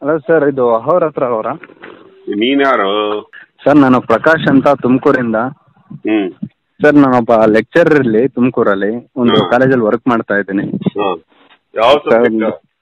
Hello sir ಇದು ಅವ್ರ ಹತ್ರ ಅವರಾ ನೀನ್ಯಾರು ಸರ್ ನಾನು ಪ್ರಕಾಶ್ ಅಂತ ತುಮಕೂರಿಂದ ಹ್ಮ್ ಸರ್ ನಾನೊಬ್ಬ ಲೆಕ್ಚರರ್ ಇಲ್ಲಿ ತುಮಕೂರಲ್ಲಿ ಒಂದು ಹ್ಮ್. ಕಾಲೇಜಲ್ಲಿ ವರ್ಕ್ ಮಾಡ್ತಾ ಇದ್ದೀನಿ ಹ. ಯಾವ ಸಬ್ಜೆಕ್ಟ್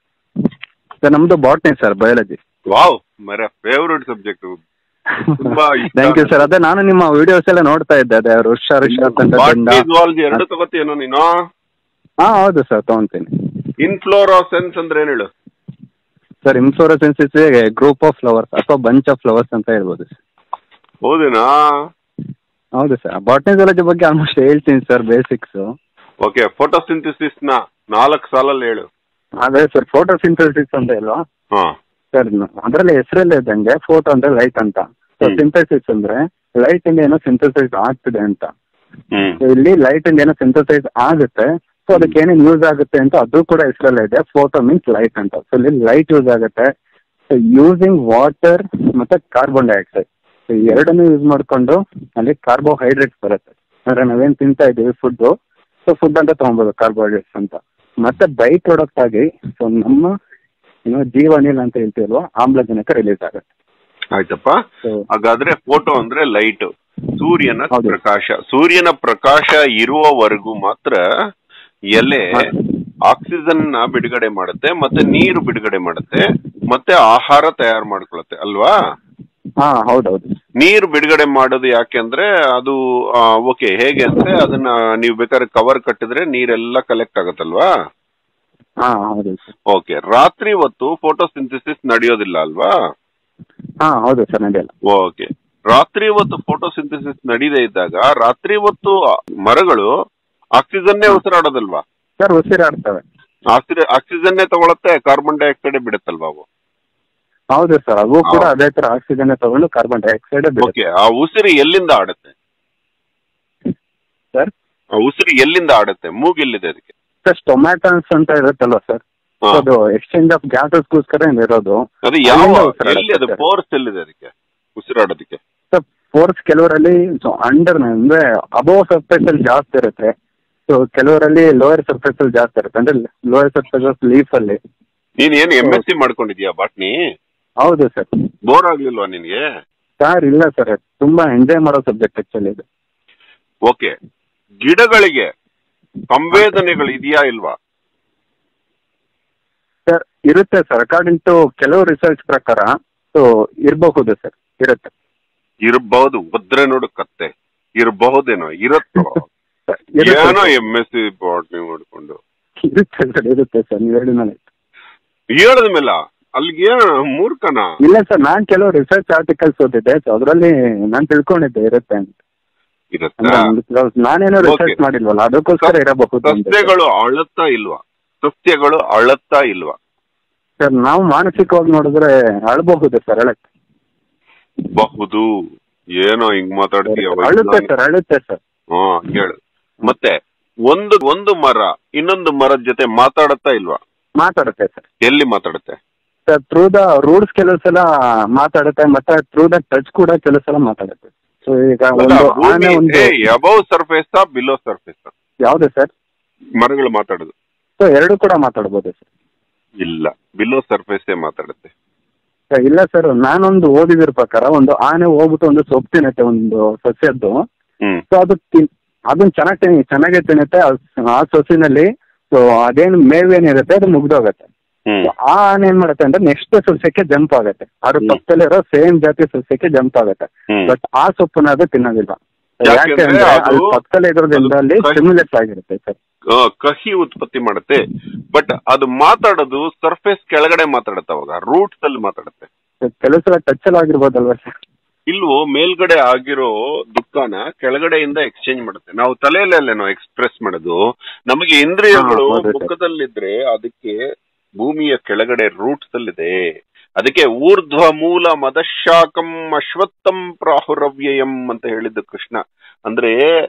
ಸರ್ ನಮ್ಮದು ಬಾಟ್ನಿ ಸರ್ ಬಯಾಲಜಿ ವಾವ್ ಮರ ಫೇವ್ರೆಟ್ ಸಬ್ಜೆಕ್ಟ್ ತುಂಬಾ ಇಷ್ಟ. ಥ್ಯಾಂಕ್ ಯು ಸರ್ ಅದೇ ನಾನು ನಿಮ್ಮ ವಿಡಿಯೋಸ್ ಎಲ್ಲ ನೋಡ್ತಾ ಇದ್ದೆ ಅದೇ ಋಷ ಋಷ ತಂಡದಿಂದ ಜುವಾಲಜಿ ಎರಡು ತಗೋತೀಯನೋ ನೀನು ಹಾಂ ಹೌದು ಸರ್ ತೊಗೊತೀನಿ ಇನ್ಫ್ಲೋರೋಸೆನ್ಸ್ ಅಂದ್ರೆ ಏನ್ ಹೇಳು sir inflorescence is group of flowers ಅಥವಾ ಬಂಚ್ ಆಫ್ ಫ್ಲವರ್ಸ್ ಅಂತ ಹೇಳ್ಬೋದು ಸರ್ ಹೌದೇನಾ ಹೌದು ಸರ್ ಬಾಟ್ನಿಜಾಲಜಿ ಬಗ್ಗೆ ಆಲ್ಮೋಸ್ಟ್ ಹೇಳ್ತೀನಿ ಸರ್ ಬೇಸಿಕ್ಸು ಓಕೆ ಫೋಟೋಸಿಂಥಸಿಸ್ ನ ನಾಲ್ಕು ಸಾಲಲ್ಲಿ ಹೇಳು ಅದೇ ಸರ್ ಫೋಟೋ ಸಿಂಥಸಿಸ್ ಅಂತ ಇಲ್ವಾ ಹಾ ಸರ್ ಅದರಲ್ಲಿ ಹೆಸರಲ್ಲೇ ಇದ್ದಂಗೆ ಫೋಟೋ ಅಂದ್ರೆ ಲೈಟ್ ಅಂತ ಸೊ ಹ್ಮ್. ಸಿಂಥಸಿಸ್ ಅಂದ್ರೆ ಲೈಟ್ ಇಂದ ಏನೋ ಸಿಂಥಸೈಸ್ ಆಗ್ತಿದೆ ಅಂತ ಹ್ಮ್ So ಇಲ್ಲಿ ಲೈಟ್ ಇಂದ ಏನೋ ಸಿಂಥಸೈಸ್ ಆಗುತ್ತೆ ಸೊ ಅದಕ್ಕೆ ಏನೇನು ಯೂಸ್ ಆಗುತ್ತೆ ಅಂತ ಅದು ಕೂಡ ಹೆಸರಲ್ಲೇ ಇದೆ ಫೋಟೋ ಮೀನ್ಸ್ ಲೈಟ್ ಅಂತ ಸೊ ಇಲ್ಲಿ ಲೈಟ್ ಯೂಸ್ ಆಗುತ್ತೆ ಸೊ ಯೂಸಿಂಗ್ ವಾಟರ್ ಮತ್ತೆ ಕಾರ್ಬನ್ ಡೈಆಕ್ಸೈಡ್ ಸೊ ಎರಡನ್ನೂ ಯೂಸ್ ಮಾಡಿಕೊಂಡು ಅಲ್ಲಿ ಕಾರ್ಬೋಹೈಡ್ರೇಟ್ಸ್ ಬರುತ್ತೆ ಅಂದ್ರೆ ನಾವೇನು ತಿಂತಾ ಇದ್ದೀವಿ ಫುಡ್ಡು ಸೊ ಫುಡ್ ಅಂತ ತೊಗೊಬೋದು ಕಾರ್ಬೋಹೈಡ್ರೇಟ್ಸ್ ಅಂತ ಮತ್ತೆ ಬೈ ಪ್ರಾಡಕ್ಟ್ ಆಗಿ ಸೊ ನಮ್ಮ ಏನು ಜೀವನಿಲ್ ಅಂತ ಹೇಳ್ತೀವಲ್ವಾ ಆಮ್ಲಜನಕ ರಿಲೀಸ್ ಆಗುತ್ತೆ ಆಯ್ತಪ್ಪ ಸೊ ಹಾಗಾದ್ರೆ ಫೋಟೋ ಅಂದ್ರೆ ಲೈಟ್ ಸೂರ್ಯನ ಹೌದು. ಪ್ರಕಾಶ ಸೂರ್ಯನ ಪ್ರಕಾಶ ಇರುವವರೆಗೂ ಮಾತ್ರ ಎಲೆ ಹಾ. ಆಕ್ಸಿಜನ್ ನ ಬಿಡುಗಡೆ ಮಾಡುತ್ತೆ ಮತ್ತೆ ನೀರು ಬಿಡುಗಡೆ ಮಾಡುತ್ತೆ ಮತ್ತೆ ಆಹಾರ ತಯಾರು ಮಾಡ್ಕೊಳುತ್ತೆ ಅಲ್ವಾ ಹಾ ಹೌದೌದು ನೀರು ಬಿಡುಗಡೆ ಮಾಡೋದು ಯಾಕೆಂದ್ರೆ ಅದು ಓಕೆ ಹೇಗೆ ಅಂದ್ರೆ ಅದನ್ನ ನೀವು ಬೇಕಾದ್ರೆ ಕವರ್ ಕಟ್ಟಿದ್ರೆ ನೀರೆಲ್ಲ ಕಲೆಕ್ಟ್ ಆಗುತ್ತಲ್ವಾ ಹಾ ಹೌದು ಸರ್ ಓಕೆ ರಾತ್ರಿ ಹೊತ್ತು ಫೋಟೋಸಿಂಥಸಿಸ್ ನಡೆಯೋದಿಲ್ಲ ಅಲ್ವಾ ಹಾ ಹೌದು ಸರ್ ನಡೆಯಲ್ಲ ಓಕೆ ರಾತ್ರಿ ಹೊತ್ತು ಫೋಟೋಸಿಂಥಸಿಸ್ ನಡೀದೇ ಇದ್ದಾಗ ರಾತ್ರಿ ಹೊತ್ತು ಮರಗಳು ಆಕ್ಸಿಜನ್ನೇ ಉಸಿರಾಡೋದಲ್ವಾ ಸರ್ ಉಸಿರಾಡ್ತವೆ ಆಕ್ಸಿ- ಆಕ್ಸಿಜನ್ನೇ ತಗೊಳತ್ತೆ ಕಾರ್ಬನ್ ಡೈಆಕ್ಸೈಡ್ ಬಿಡುತ್ತಲ್ವಾ ಅವು ಹೌದು ಸರ್ ಅವು ಕೂಡ ಹೌದು. ಅದೇ ತರ ಆಕ್ಸಿಜನ್ ತಗೊಂಡು ಕಾರ್ಬನ್ ಡೈಆಕ್ಸೈಡ್ ಓಕೆ ಆ ಉಸಿರು ಎಲ್ಲಿಂದ ಆಡುತ್ತೆ ಸರ್ ಆ ಉಸಿರು ಎಲ್ಲಿಂದ ಆಡುತ್ತೆ ಮೂಗೆಲ್ಲಿದೆ ಅದಕ್ಕೆ ಸರ್ ಟೊಮ್ಯಾಟೋಸ್ ಅಂತ ಇರುತ್ತಲ್ವಾ ಸರ್ ಹಾ. ಅದು ಎಕ್ಸ್ಚೇಂಜ್ ಆಫ್ ಗ್ಯಾಸಸ್ಗೋಸ್ಕರ ಇರೋದು ಅದು ಯಾವ ಅಲ್ಲಿಂದ ಉಸಿರಾಡುತ್ತೆ ಎಲ್ಲಿ ಅದು ಸರ್. ಪೋರ್ಸ್ ಎಲ್ಲಿದೆ ಅದಕ್ಕೆ ಉಸಿರಾಡೋದಕ್ಕೆ ಸರ್ ಫೋರ್ಸ್ ಕೆಲವರಲ್ಲಿ ಅಂಡರ್ ಅಂದ್ರೆ ಅಬೋವ್ ಸರ್ಫೇಸ್ ಅಲ್ಲಿ ಜಾಸ್ತಿ ಇರುತ್ತೆ ಸೊ ಕೆಲವರಲ್ಲಿ ಲೋಯರ್ ಸರ್ಫೇಸ್ ಅಲ್ಲಿ ಜಾಸ್ತಿ ಇರುತ್ತೆ ಅಂದ್ರೆ ಲೋಯರ್ ಸರ್ಫೇಸ್ ಲೀಫ್ ಅಲ್ಲಿ ನೀನ್ ಏನ್ ಎಂ ಎಸ್ ಸಿ ಮಾಡ್ಕೊಂಡಿದ್ಯಾ ಬಾಟ್ನಿ ಹೌದು ಸರ್ ಬೋರ್ ಆಗ್ಲಿಲ್ವಾ ನಿನ್ಗೆ ಸರ್ ಇಲ್ಲ ಸರ್ ತುಂಬಾ ಎಂಜಾಯ್ ಮಾಡೋ ಸಬ್ಜೆಕ್ಟ್ ಆಕ್ಚುಲಿ ಇದು ಓಕೆ ಗಿಡಗಳಿಗೆ ಸಂವೇದನೆಗಳು ಇದೆಯಾ ಇಲ್ವಾ ಸರ್ ಇರುತ್ತೆ ಸರ್ ಅಕಾರ್ಡಿಂಗ್ ಟು ಕೆಲವು ರಿಸರ್ಚ್ ಪ್ರಕಾರ ಸೊ ಇರಬಹುದು ಸರ್ ಇರುತ್ತೆ ಇರಬಹುದು ಒದ್ರೆ ನೋಡು ಕತ್ತೆ ಇರಬಹುದೇನೋ ಇರತ್ತೋ ಸರ್, ಇರುತ್ತೆ ಏನೋ sir. M S C botany ಮಾಡ್ಕೊಂಡು ಇರುತ್ತೆ ಸರ್ ಇರುತ್ತೆ ಸರ್ ನೀವು ಹೇಳಿದ ಮೇಲೆ ಹೇಳದ ಮೇಲೆ ಅಲ್ಲಿಗೆ ಮೂರ್ಖನ ಇಲ್ಲ ಸರ್ ನಾನ್ ಕೆಲವು ರಿಸರ್ಚ್ ಆರ್ಟಿಕಲ್ಸ್ ಓದಿದ್ದೆ ಸೊ ಅದರಲ್ಲಿ ನಾನ್ ತಿಳ್ಕೊಂಡಿದ್ದೆ ಇರುತ್ತೆ ಅಂತ ಇರತ್ತಾ ಅಂದ್ರೆ ಒಂದು- ನಾನೇನೋ ರಿಸರ್ಚ್ Okay. ಮಾಡಿಲ್ವಲ್ಲ ಅದಕ್ಕೋಸ್ಕರ ಇರಬಹುದು ಅಂತ ಸಸ್ಯಗಳು ಅಳುತ್ತಾ ಇಲ್ವಾ ಸಸ್ಯಗಳು ಅಳುತ್ತಾ ಇಲ್ವಾ ಸರ್ ನಾವು ಮಾನಸಿಕವಾಗಿ ನೋಡಿದ್ರೆ ಅಳಬಹುದು ಸರ್ ಅಳಕ್ಕೆ ಬಹುದು ಏನೋ ಹಿಂಗ್ ಮಾತಾಡ್ತೀಯ ಅಳುತ್ತೆ ಸರ್ ಅಳುತ್ತೆ ಸರ್ ಹಾ ಹೇಳು ಮತ್ತೆ ಒಂದು ಒಂದು ಮರ ಇನ್ನೊಂದು ಮರದ ಜೊತೆ ಮಾತಾಡುತ್ತಾ ಇಲ್ವಾ ಮಾತಾಡುತ್ತೆ ಸರ್ ಎಲ್ಲಿ ಮಾತಾಡುತ್ತೆ ಸರ್ ಥ್ರೂ ದ ರೂಟ್ಸ್ ಕೆಲವು ಸಲ ಮಾತಾಡುತ್ತೆ ಮತ್ತೆ ಥ್ರೂ ದ ಟಚ್ ಕೂಡ ಕೆಲವು ಸಲ ಮಾತಾಡುತ್ತೆ ಸೊ ಈಗ ಒಂದು ಆನೆ ಒಂದು ಅಬೌವ್ ಸರ್ಫೇಸ್ ಬಿಲೋ ಸರ್ಫೇಸ್ ಯಾವ್ದು ಸರ್ ಮರಗಳು ಮಾತಾಡುದು ಸೊ ಎರಡು ಕೂಡ ಮಾತಾಡ್ಬೋದು ಸರ್ ಇಲ್ಲ ಬಿಲೋ ಸರ್ಫೇಸ್ ಮಾತಾಡುತ್ತೆ ಸರ್, ಇಲ್ಲ ಸರ್ ನಾನೊಂದು ಓದಿದ್ರ ಪ್ರಕಾರ ಒಂದು ಆನೆ ಹೋಗ್ಬಿಟ್ಟು ಒಂದು ಸೊಪ್ಪು ತಿನ್ನತ್ತೆ ಒಂದು ಸಸ್ಯದ್ದು ಹ್ಮ್ ಸೊ ಅದು ತಿನ್ ಅದನ್ನ ಚೆನ್ನಾಗಿ ತಿನ್ನಿ ಚೆನ್ನಾಗೇ ತಿನ್ನುತ್ತೆ ಆ- ಆ ಸೊಸಿನಲ್ಲಿ ಸೊ ಅದೇನು ಮೇವೇನಿರುತ್ತೆ ಅದು ಮುಗ್ದೋಗತ್ತೆ ಹ್ಮ್ So, ಆ ಆನೆ ಏನ್ ಮಾಡುತ್ತೆ ಅಂದ್ರೆ ನೆಕ್ಸ್ಟ್ ಸಸ್ಯಕ್ಕೆ ಜಂಪ್ ಆಗುತ್ತೆ ಅದ್ರ ಹ್ಮ್. ಪಕ್ಕದಲ್ಲಿರೋ ಸೇಮ್ ಜಾತಿ ಸಸ್ಯಕ್ಕೆ ಜಂಪ್ ಆಗುತ್ತೆ ಹ್ಮ್ ಬಟ್ ಆ ಸೊಪ್ಪನ್ನ ಅದು ತಿನ್ನೋದಿಲ್ಲ ಯಾಕೆಂದ್ರೆ ಯಾಕೆಂದ್ರೆ ಅದು- ಅಲ್ಲಿ ಪಕ್ಕದಲ್ಲಿ ಇರೋದ್ರಿಂದ ಅದು ಅಲ್ಲಿ ಕಹಿ- ಸ್ಟಿಮ್ಯುಲೇಟ್ ಆಗಿರುತ್ತೆ ಸರ್ ಆ, ಕಹಿ ಉತ್ಪತ್ತಿ ಮಾಡುತ್ತೆ ಬಟ್ ಅದು ಮಾತಾಡೋದು ಸರ್ಫೇಸ್ ಕೆಳಗಡೆ ಮಾತಾಡುತ್ತೆ ಅವಾಗ ರೂಟ್ಸ್ ಅಲ್ಲಿ ಮಾತಾಡುತ್ತೆ ಕೆಲವು ಸಲ ಟಚ್ ಅಲ್ಲಿ ಆಗಿರ್ಬೋದಲ್ವಾ ಸರ್ ಇಲ್ವೋ ಮೇಲ್ಗಡೆ ಆಗಿರೋ ದುಃಖನ ಕೆಳಗಡೆಯಿಂದ ಎಕ್ಸ್ಚೇಂಜ್ ಮಾಡುತ್ತೆ ನಾವು ತಲೆಯಲ್ಲೇನೋ ಎಕ್ಸ್ಪ್ರೆಸ್ ಮಾಡೋದು ನಮಗೆ ಇಂದ್ರಿಯಗಳು ಹಾ, ಹೌದು ಸರ್. ಮುಖದಲ್ಲಿದ್ರೆ ಅದಕ್ಕೆ ಭೂಮಿಯ ಕೆಳಗಡೆ ರೂಟ್ಸ್ ಅಲ್ಲಿದೆ ಅದಕ್ಕೆ ಊರ್ಧ್ವ ಮೂಲ ಮದಶಾಕಂ ಅಶ್ವತ್ಥಂ ಪ್ರಾಹುರವ್ಯಯಂ ಅಂತ ಹೇಳಿದ್ದು ಕೃಷ್ಣ ಅಂದ್ರೆ